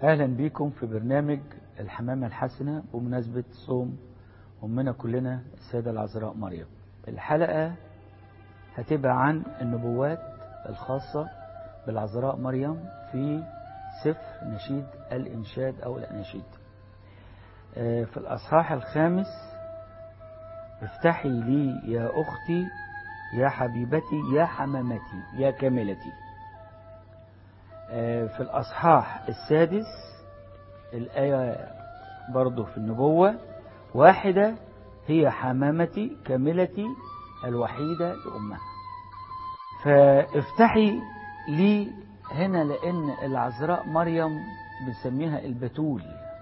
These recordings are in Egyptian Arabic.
أهلا بكم في برنامج الحمامة الحسنة بمناسبة صوم أمنا كلنا السيدة العذراء مريم الحلقة هتبقى عن النبوات الخاصة بالعذراء مريم في سفر نشيد الإنشاد أو الأناشيد في الأصحاح الخامس افتحي لي يا أختي يا حبيبتي يا حمامتي يا كاملتي في الأصحاح السادس الآية برضه في النبوة واحدة هي حمامتي كاملتي الوحيدة لأمها فافتحي لي هنا لأن العذراء مريم بنسميها البتول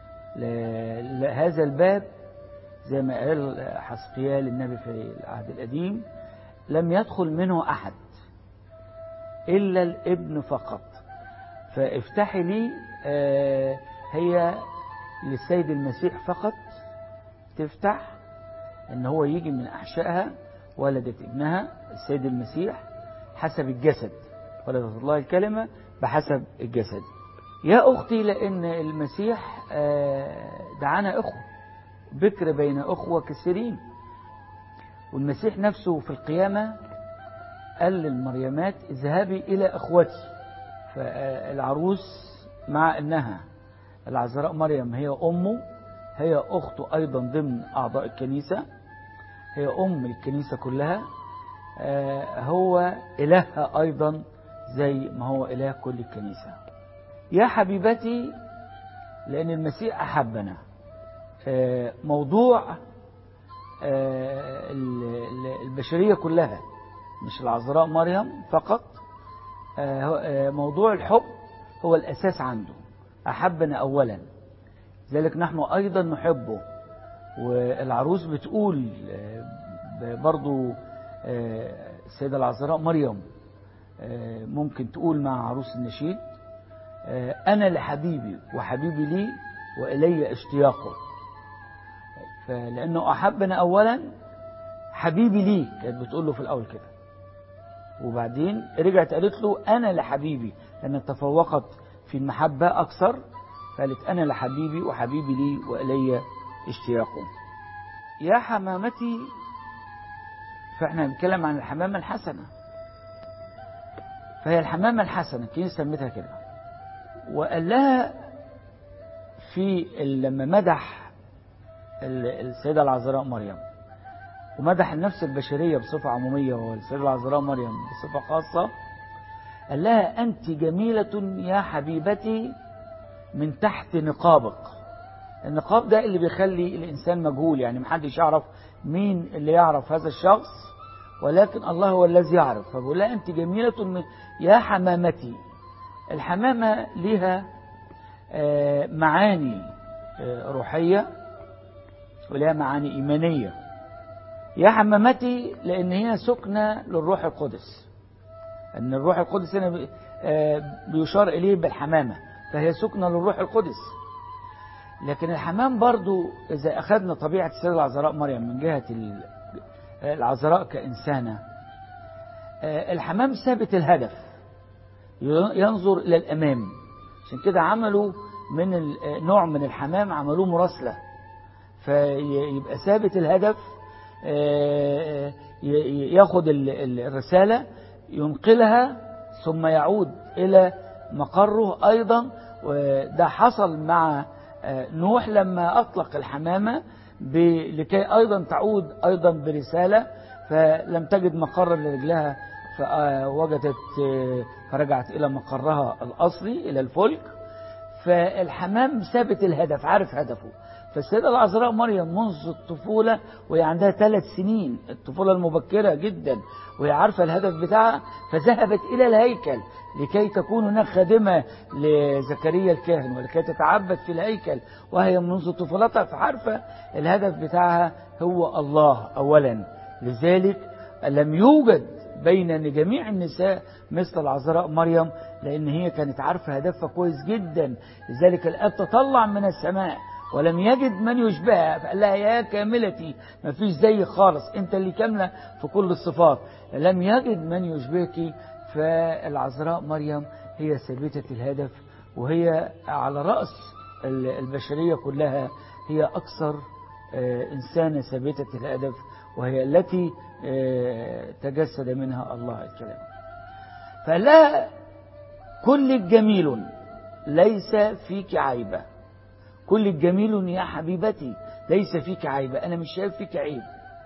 لهذا الباب زي ما قال حسقيال النبي في العهد القديم لم يدخل منه أحد إلا الابن فقط فافتحي لي هي للسيد المسيح فقط تفتح ان هو يجي من احشائها ولدت ابنها السيد المسيح حسب الجسد ولدت الله الكلمة بحسب الجسد يا أختي لأن المسيح دعانا أخوة بكر بين أخوة كثيرين والمسيح نفسه في القيامة قال للمريمات اذهبي إلى أخوتي فالعروس مع أنها العذراء مريم هي أمه هي أخته أيضا ضمن أعضاء الكنيسة هي أم الكنيسة كلها هو إلهها أيضا زي ما هو إله كل الكنيسة يا حبيبتي لأن المسيح أحبنا موضوع البشرية كلها مش العذراء مريم فقط موضوع الحب هو الأساس عنده أحبنا أولا ذلك نحن أيضا نحبه والعروس بتقول برضو السيدة العذراء مريم ممكن تقول مع عروس النشيد أنا لحبيبي وحبيبي لي وإلي اشتياقه فلأنه أحبنا أولا حبيبي لي كانت بتقول له في الأول كده وبعدين رجعت قالت له أنا لحبيبي لأن تفوقت في المحبة أكثر قالت أنا لحبيبي وحبيبي لي وإلي اشتياقه يا حمامتي فإحنا بنتكلم عن الحمامة الحسنة فهي الحمامة الحسنة كيف سميتها كده وقال لها في لما مدح السيدة العذراء مريم ومدح النفس البشرية بصفة عمومية والسيدة العذراء مريم بصفة خاصة قال لها أنت جميلة يا حبيبتي من تحت نقابك النقاب ده اللي بيخلي الإنسان مجهول يعني محدش يعرف مين اللي يعرف هذا الشخص ولكن الله هو الذي يعرف فبقول لها أنت جميلة من يا حمامتي الحمامة لها معاني روحية ولها معاني إيمانية يا حمامتي لأن هي سكنة للروح القدس أن الروح القدس هنا بيشار إليه بالحمامة فهي سكنة للروح القدس لكن الحمام برضو إذا أخذنا طبيعة السيدة العذراء مريم من جهة العذراء كإنسانة الحمام ثابت الهدف ينظر إلى الأمام عشان كده عملوا من نوع من الحمام عملوه مراسلة فيبقى ثابت الهدف ياخد الرسالة ينقلها ثم يعود إلى مقره أيضا وده حصل مع نوح لما أطلق الحمامة لكي أيضا تعود أيضا برسالة فلم تجد مقرا لرجلها فوجدت فرجعت إلى مقرها الأصلي إلى الفلك فالحمام ثابت الهدف عارف هدفه فالسيدة العذراء مريم منذ الطفولة وهي عندها ثلاث سنين الطفولة المبكرة جدا وهي عارفة الهدف بتاعها فذهبت إلى الهيكل لكي تكون هناك خادمة لزكريا الكاهن ولكي تتعبد في الهيكل وهي منذ طفولتها فعارفة الهدف بتاعها هو الله أولا لذلك لم يوجد بين جميع النساء مثل العذراء مريم لأن هي كانت عارفة هدفها كويس جدا لذلك الآب تطلع من السماء ولم يجد من يشبهها فقال لها يا كاملتي ما فيش زي خالص انت اللي كاملة في كل الصفات لم يجد من يشبهك فالعذراء مريم هي ثابتة الهدف وهي على رأس البشرية كلها هي أكثر إنسانة ثابتة الهدف وهي التي تجسد منها الله الكلام فلا كل جميل ليس فيك عيبة كل جميل يا حبيبتي ليس فيك عيبة أنا مش شايف فيك عيب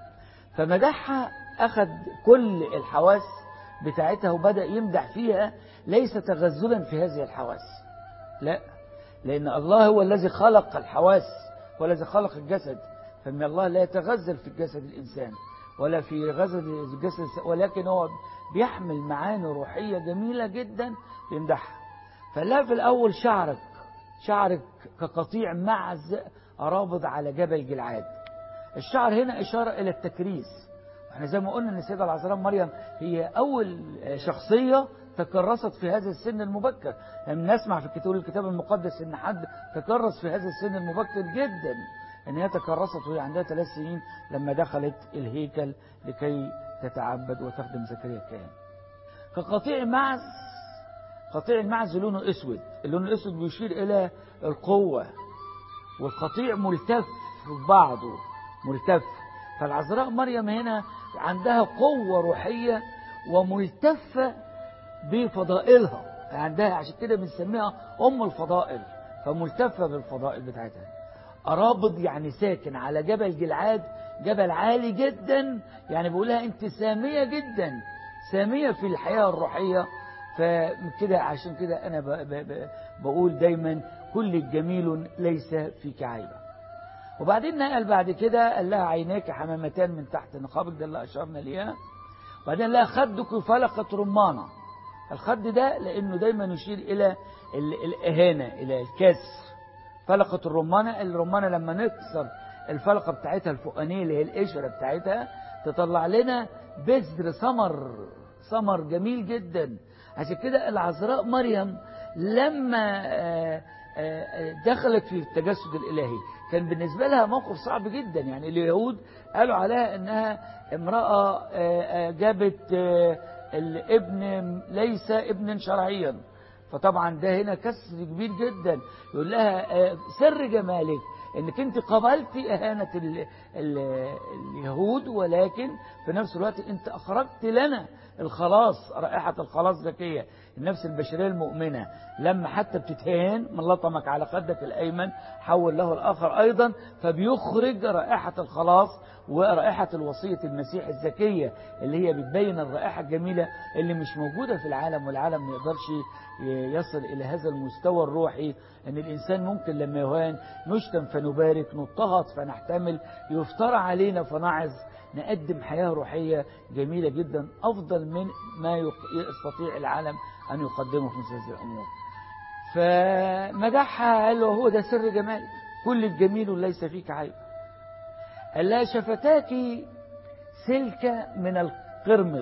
فمدحها أخذ كل الحواس بتاعتها وبدأ يمدح فيها ليس تغزلا في هذه الحواس لا لأن الله هو الذي خلق الحواس هو الذي خلق الجسد فإن الله لا يتغزل في جسد الإنسان ولا في غزل الجسد ولكن هو بيحمل معاني روحية جميلة جدا يمدحها فلا في الأول شعرك شعرك كقطيع معز أرابض على جبل جلعاد الشعر هنا إشارة إلى التكريس احنا زي ما قلنا ان السيدة العذراء مريم هي أول شخصية تكرست في هذا السن المبكر يعني نسمع في الكتاب الكتاب المقدس ان حد تكرس في هذا السن المبكر جدا ان هي تكرست وهي عندها ثلاث سنين لما دخلت الهيكل لكي تتعبد وتخدم زكريا الكاهن كقطيع معز قطيع المعز لونه اسود اللون الاسود بيشير الى القوة والقطيع ملتف في بعضه ملتف فالعذراء مريم هنا عندها قوة روحية وملتفة بفضائلها عندها عشان كده بنسميها أم الفضائل فملتفة بالفضائل بتاعتها أرابض يعني ساكن على جبل جلعاد جبل عالي جدا يعني بقولها أنت سامية جدا سامية في الحياة الروحية فكده عشان كده أنا بقول دايما كل جميل ليس فيك عيبة وبعدين نقل بعد كده قال لها عيناك حمامتان من تحت نقابك ده اللي أشرنا ليها وبعدين لها خدك فلقت رمانة الخد ده لأنه دايما يشير إلى الإهانة إلى الكسر فلقة الرمانة الرمانة لما نكسر الفلقة بتاعتها الفوقانية اللي هي القشرة بتاعتها تطلع لنا بذر ثمر ثمر جميل جدا عشان كده العذراء مريم لما دخلت في التجسد الإلهي كان بالنسبة لها موقف صعب جدا يعني اليهود قالوا عليها انها امرأة جابت الابن ليس ابنا شرعيا فطبعا ده هنا كسر كبير جدا يقول لها سر جمالك انك انت قبلتي اهانة ال ال اليهود ولكن في نفس الوقت انت اخرجت لنا الخلاص رائحة الخلاص ذكية النفس البشرية المؤمنة لما حتى بتتهان من لطمك على خدك الأيمن حول له الآخر أيضا فبيخرج رائحة الخلاص ورائحة الوصية المسيح الذكية اللي هي بتبين الرائحة الجميلة اللي مش موجودة في العالم والعالم ما يقدرش يصل إلى هذا المستوى الروحي أن الإنسان ممكن لما يهان نشتم فنبارك نضطهد فنحتمل يفترى علينا فنعظ نقدم حياة روحية جميلة جدا أفضل من ما يستطيع العالم أن يقدمه في مثل هذه الأمور فمدحها قال له هو ده سر جمال كل الجميل ليس فيك عيب قال لها شفتاك سلك من القرمز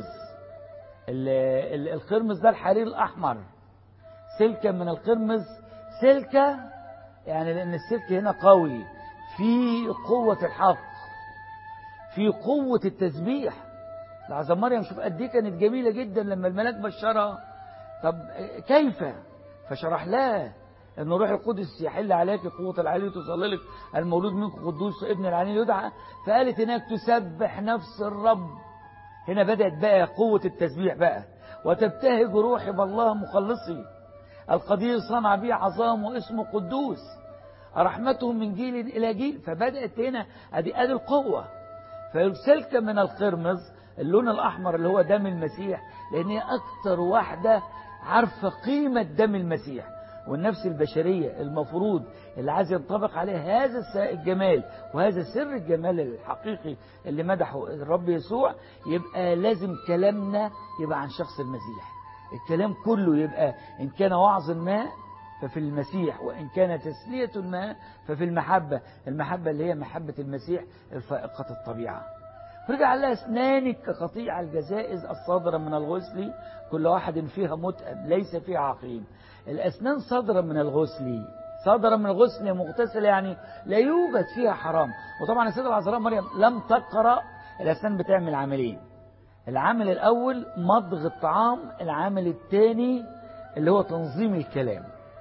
القرمز ده الحرير الأحمر سلكة من القرمز سلكة يعني لأن السلك هنا قوي في قوة الحق في قوة التسبيح العزة مريم شوف قد ايه كانت جميلة جدا لما الملاك بشرها طب كيف فشرح لها ان روح القدس يحل عليك قوة العلي تظللك المولود منك قدوس ابن العلي يدعى فقالت هناك تسبح نفس الرب هنا بدأت بقى قوة التسبيح بقى وتبتهج روحي بالله مخلصي القدير صنع بي عظام واسمه قدوس رحمته من جيل إلى جيل فبدأت هنا أدي أدي القوة فسلك من القرمز اللون الأحمر اللي هو دم المسيح لأن هي أكتر واحدة عارفة قيمة دم المسيح والنفس البشرية المفروض اللي عايز ينطبق عليه هذا الجمال وهذا سر الجمال الحقيقي اللي مدحه الرب يسوع يبقى لازم كلامنا يبقى عن شخص المسيح الكلام كله يبقى إن كان وعظ ما ففي المسيح وإن كان تسلية ما ففي المحبة المحبة اللي هي محبة المسيح الفائقة الطبيعة رجع لها أسنانك كقطيع الجزائز الصادرة من الغسل كل واحد فيها متأب ليس فيها عقيم الأسنان صادرة من الغسل صادرة من الغسل مغتسلة يعني لا يوجد فيها حرام وطبعا السيدة العذراء مريم لم تقرأ الأسنان بتعمل عملين العامل الأول مضغ الطعام العامل الثاني اللي هو تنظيم الكلام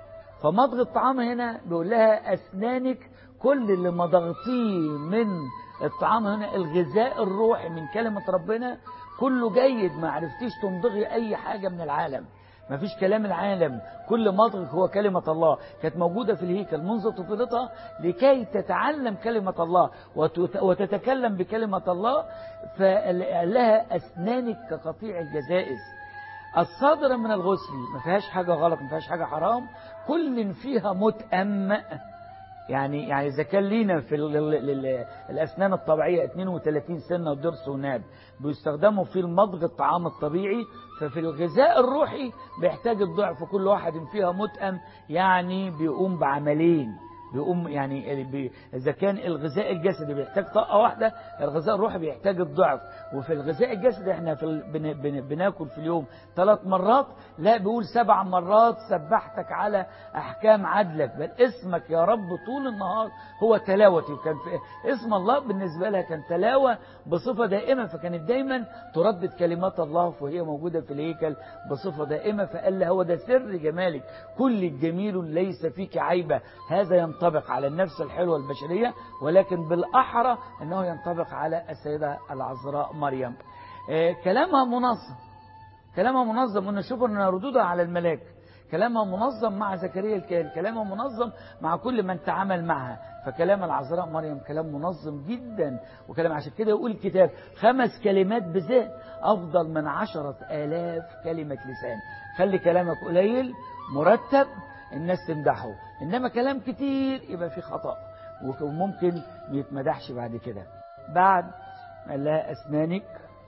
فمضغ الطعام هنا بيقول لها أسنانك كل اللي مضغتيه من الطعام هنا الغذاء الروحي من كلمة ربنا كله جيد ما عرفتيش تمضغي أي حاجة من العالم ما فيش كلام العالم كل مضغ هو كلمة الله كانت موجودة في الهيكل منذ طفولتها لكي تتعلم كلمة الله وتتكلم بكلمة الله فقال لها أسنانك كقطيع الجزائز الصادرة من الغسل ما فيهاش حاجة غلط ما فيهاش حاجة حرام كل فيها متأم يعني يعني إذا كان لينا في ال ال ال الأسنان الطبيعية 32 سنة وضرس وناب بيستخدموا في المضغ الطعام الطبيعي ففي الغذاء الروحي بيحتاج الضعف كل واحد فيها متأم يعني بيقوم بعملين بيقوم يعني بي إذا كان الغذاء الجسدي بيحتاج طاقة واحدة الغذاء الروحي بيحتاج الضعف وفي الغذاء الجسدي احنا في ال... بن... بن... بناكل في اليوم ثلاث مرات لا بيقول سبع مرات سبحتك على أحكام عدلك بل اسمك يا رب طول النهار هو تلاوتي وكان في اسم الله بالنسبة لها كان تلاوة بصفة دائمة فكانت دايما تردد كلمات الله وهي موجودة في الهيكل بصفة دائمة فقال لها هو ده سر جمالك كل الجميل ليس فيك عيبة هذا ينطبق على النفس الحلوة البشرية ولكن بالأحرى أنه ينطبق على السيدة العذراء مريم آه كلامها منظم كلامها منظم ونشوف أن ردودها على الملاك كلامها منظم مع زكريا الكاهن كلامها منظم مع كل من تعامل معها فكلام العذراء مريم كلام منظم جدا وكلام عشان كده يقول الكتاب خمس كلمات بذات أفضل من عشرة آلاف كلمة لسان خلي كلامك قليل مرتب الناس تمدحه إنما كلام كتير يبقى فيه خطأ وممكن ما يتمدحش بعد كده بعد قال لها أسنانك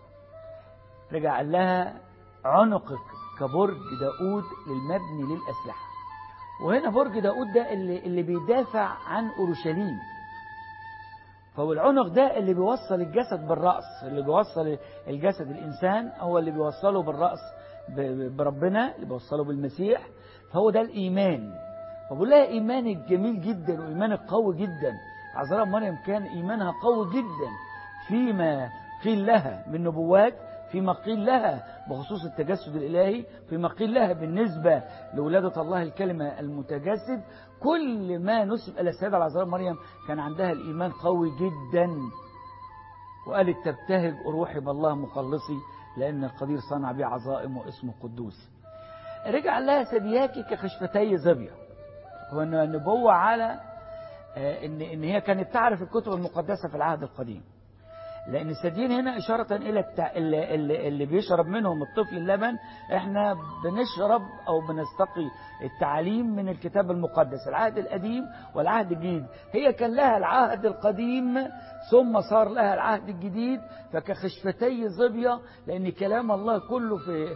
رجع قال لها عنقك كبرج داود للمبني للأسلحة وهنا برج داود ده اللي, اللي بيدافع عن أورشليم فهو العنق ده اللي بيوصل الجسد بالرأس اللي بيوصل الجسد الإنسان هو اللي بيوصله بالرأس بربنا اللي بيوصله بالمسيح فهو ده الإيمان فبقول لها إيمانك جميل جدا وإيمانك قوي جدا عذراء مريم كان إيمانها قوي جدا فيما قيل لها من نبوات فيما قيل لها بخصوص التجسد الإلهي فيما قيل لها بالنسبة لولادة الله الكلمة المتجسد كل ما نسب إلى السيدة العذراء مريم كان عندها الإيمان قوي جدا وقالت تبتهج روحي بالله مخلصي لأن القدير صنع بي عظائم واسمه قدوس رجع لها ثدياكي كخشفتي زبية هو النبوة على إن, إن هي كانت تعرف الكتب المقدسة في العهد القديم لأن الثديين هنا إشارة إلى التع... اللي, اللي, اللي بيشرب منهم الطفل اللبن إحنا بنشرب أو بنستقي التعليم من الكتاب المقدس العهد القديم والعهد الجديد هي كان لها العهد القديم ثم صار لها العهد الجديد فكخشفتي ظبية لأن كلام الله كله في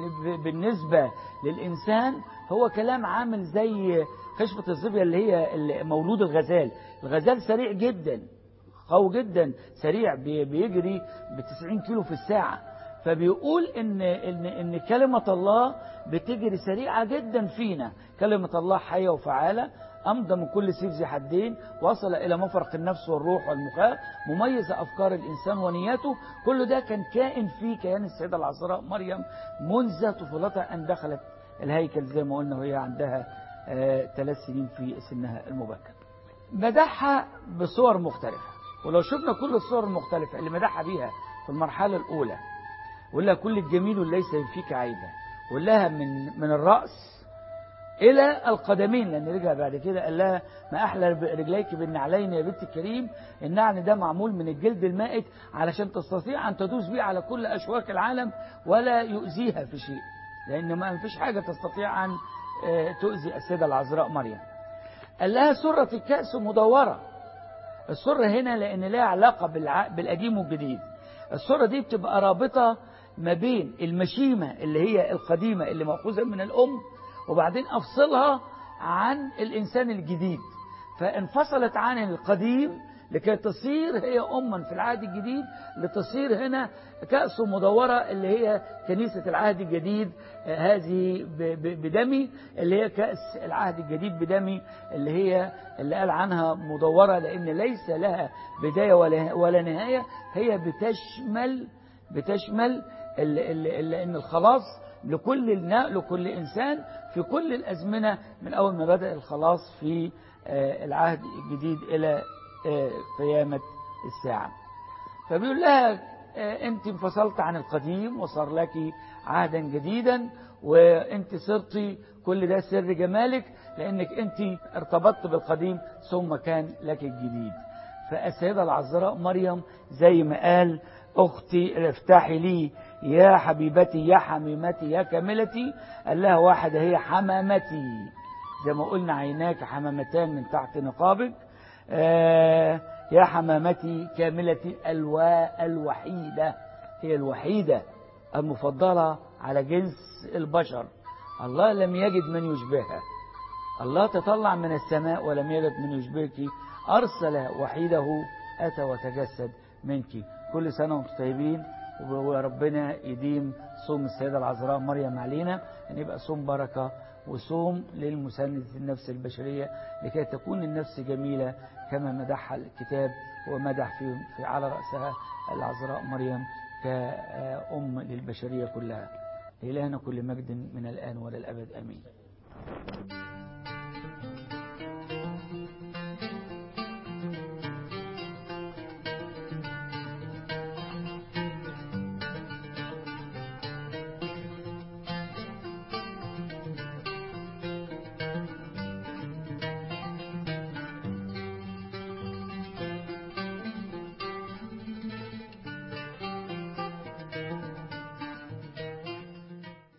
بالنسبة للإنسان هو كلام عامل زي خشفة الظبية اللي هي مولود الغزال الغزال سريع جدا قوي جدا سريع بيجري ب 90 كيلو في الساعة فبيقول إن, إن, إن كلمة الله بتجري سريعة جدا فينا كلمة الله حية وفعالة أمضى من كل سيف ذي حدين وصل إلى مفرق النفس والروح والمخاء مميزة أفكار الإنسان ونياته كل ده كان كائن في كيان السيدة العذراء مريم منذ طفولتها أن دخلت الهيكل زي ما قلنا وهي عندها ثلاث سنين في سنها المبكر مدحها بصور مختلفة ولو شفنا كل الصور المختلفة اللي مدحها بيها في المرحلة الأولى ولا كل الجميل ليس فيك عيبة ولها من من الرأس إلى القدمين لأن رجع بعد كده قال لها ما أحلى رجليك بالنعلين يا بنت الكريم النعل ده معمول من الجلد المائت علشان تستطيع أن تدوس بيه على كل أشواك العالم ولا يؤذيها في شيء لأن ما فيش حاجة تستطيع أن تؤذي السيدة العذراء مريم قال لها سرة الكأس مدورة السرة هنا لأن لها علاقة بالقديم والجديد السرة دي بتبقى رابطة ما بين المشيمة اللي هي القديمة اللي مأخوذة من الأم وبعدين أفصلها عن الإنسان الجديد فانفصلت عن القديم لكي تصير هي أما في العهد الجديد لتصير هنا كأس مدورة اللي هي كنيسة العهد الجديد هذه بدمي اللي هي كأس العهد الجديد بدمي اللي هي اللي قال عنها مدورة لأن ليس لها بداية ولا, ولا نهاية هي بتشمل بتشمل لأن الخلاص لكل النا- لكل إنسان في كل الأزمنة من أول ما بدأ الخلاص في آه، العهد الجديد إلى آه، قيامة الساعة فبيقول لها آه، أنت انفصلت عن القديم وصار لك عهدا جديدا وأنت صرتي كل ده سر جمالك لأنك أنت ارتبطت بالقديم ثم كان لك الجديد فالسيدة العذراء مريم زي ما قال أختي افتحي لي يا حبيبتي يا حميمتي يا كاملتي قال لها واحدة هي حمامتي زي ما قلنا عيناك حمامتان من تحت نقابك آه يا حمامتي كاملتي الوا الوحيدة هي الوحيدة المفضلة على جنس البشر الله لم يجد من يشبهها الله تطلع من السماء ولم يجد من يشبهك أرسل وحيده أتى وتجسد منك كل سنة وانتم طيبين وربنا يديم صوم السيدة العذراء مريم علينا أن يبقى صوم بركة وصوم للمساندة النفس البشرية لكي تكون النفس جميلة كما مدحها الكتاب ومدح في, في على رأسها العذراء مريم كأم للبشرية كلها إلهنا كل مجد من الآن وللأبد آمين